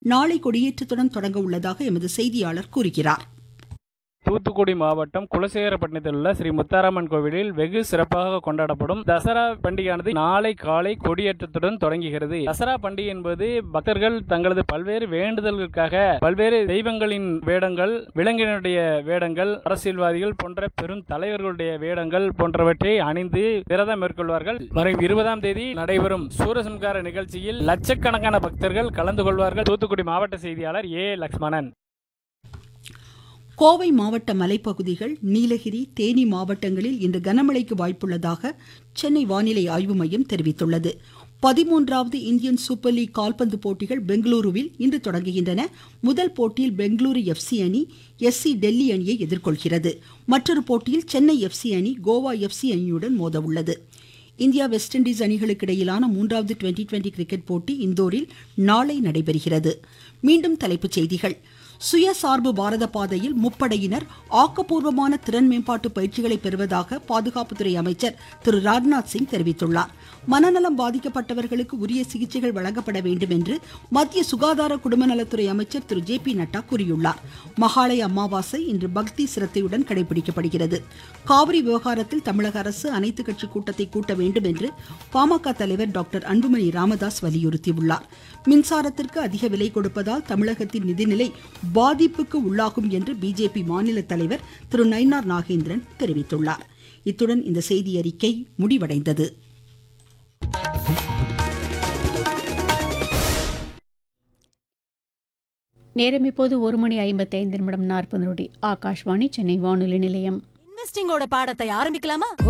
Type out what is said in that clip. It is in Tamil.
நாளை கொடியேற்றத்துடன் தொடங்க உள்ளதாக எமது செய்தியாளர் கூறுகிறார் தூத்துக்குடி மாவட்டம் குலசேகரப்பட்டினத்தில் உள்ள ஸ்ரீ முத்தாரம்மன் கோவிலில் வெகு சிறப்பாக கொண்டாடப்படும் தசரா பண்டிகையானது நாளை காலை கொடியேற்றத்துடன் தொடங்குகிறது தசரா பண்டிகை என்பது பக்தர்கள் தங்களது பல்வேறு வேண்டுதல்களுக்காக பல்வேறு தெய்வங்களின் வேடங்கள் விலங்கினுடைய வேடங்கள் அரசியல்வாதிகள் போன்ற பெரும் தலைவர்களுடைய வேடங்கள் போன்றவற்றை அணிந்து விரதம் மேற்கொள்வார்கள் வரும் இருபதாம் தேதி நடைபெறும் சூரசம்கார நிகழ்ச்சியில் லட்சக்கணக்கான பக்தர்கள் கலந்து கொள்வார்கள் தூத்துக்குடி மாவட்ட செய்தியாளர் ஏ லக்ஷ்மணன் கோவை மாவட்ட மலைப்பகுதிகள் நீலகிரி தேனி மாவட்டங்களில் இன்று கனமழைக்கு வாய்ப்புள்ளதாக சென்னை வானிலை ஆய்வு மையம் தெரிவித்துள்ளது பதிமூன்றாவது இந்தியன் சூப்பர் லீக் கால்பந்து போட்டிகள் பெங்களூருவில் இன்று தொடங்குகின்றன முதல் போட்டியில் பெங்களூரு எஃப்சி அணி எஸ்சி டெல்லி அணியை எதிர்கொள்கிறது மற்றொரு போட்டியில் சென்னை எஃப்சி அணி கோவா எஃப்சி அணியுடன் மோத உள்ளது இந்தியா வெஸ்ட் இண்டீஸ் அணிகளுக்கு இடையிலான மூன்றாவது டுவெண்டி டுவெண்டி கிரிக்கெட் போட்டி இந்தோரில் நாளை நடைபெறுகிறது மீண்டும் தலைப்புச் செய்திகள் சுயசார்பு பாரத பாதையில் முப்படையினர் ஆக்கப்பூர்வமான திறன் மேம்பாட்டு பயிற்சிகளை பெறுவதாக பாதுகாப்புத்துறை அமைச்சர் திரு ராஜ்நாத் சிங் தெரிவித்துள்ளார் மனநலம் பாதிக்கப்பட்டவர்களுக்கு உரிய சிகிச்சைகள் வழங்கப்பட வேண்டும் என்று மத்திய சுகாதார குடும்ப நலத்துறை அமைச்சர் திரு ஜே பி நட்டா கூறியுள்ளார் மகாலய அமாவாசை இன்று பக்தி சிரத்தையுடன் கடைபிடிக்கப்படுகிறது காவிரி விவகாரத்தில் தமிழக அரசு அனைத்து கட்சி கூட்டத்தை கூட்ட வேண்டும் என்று பாமக தலைவர் டாக்டர் அன்புமணி ராமதாஸ் வலியுறுத்தியுள்ளார் மின்சாரத்திற்கு அதிக விலை கொடுப்பதால் தமிழகத்தின் நிதிநிலை பாதிப்புக்கு உள்ளாகும் என்று பிஜேபி மாநில தலைவர் திரு நயினார் நாகேந்திரன் தெரிவித்துள்ளார் இத்துடன் இந்த செய்தி அறிக்கை முடிவடைந்தது நேரம் இப்போது ஒரு மணி ஐம்பத்தைந்து நிமிடம் நாற்பது நொடி ஆகாஷ்வாணி சென்னை வானொலி நிலையம் இன்வெஸ்டிங்கோட பாடத்தை ஆரம்பிக்கலாமா